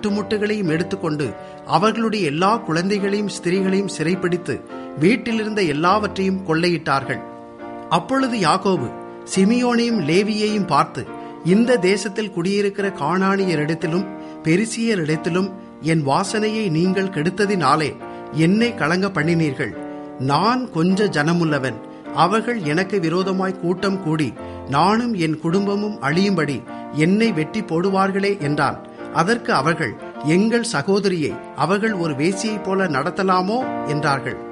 முட்டுகளையும் எடுத்துக்கொண்டு அவர்களுடைய எல்லா குழந்தைகளையும் ஸ்திரீகளையும் சிறைப்பிடித்து வீட்டிலிருந்த எல்லாவற்றையும் கொள்ளையிட்டார்கள் அப்பொழுது யாக்கோபு சிமியோனையும் லேவியையும் பார்த்து இந்த தேசத்தில் குடியிருக்கிற காணானியரிடத்திலும் பெரிசியரிடத்திலும் என் வாசனையை நீங்கள் கெடுத்ததினாலே என்னை கலங்க பண்ணினீர்கள் நான் கொஞ்ச ஜனமுள்ளவன் அவர்கள் எனக்கு விரோதமாய் கூட்டம் கூடி நானும் என் குடும்பமும் அழியும்படி என்னை வெட்டி போடுவார்களே என்றான் அதற்கு அவர்கள் எங்கள் சகோதரியை அவர்கள் ஒரு வேசியைப் போல நடத்தலாமோ என்றார்கள்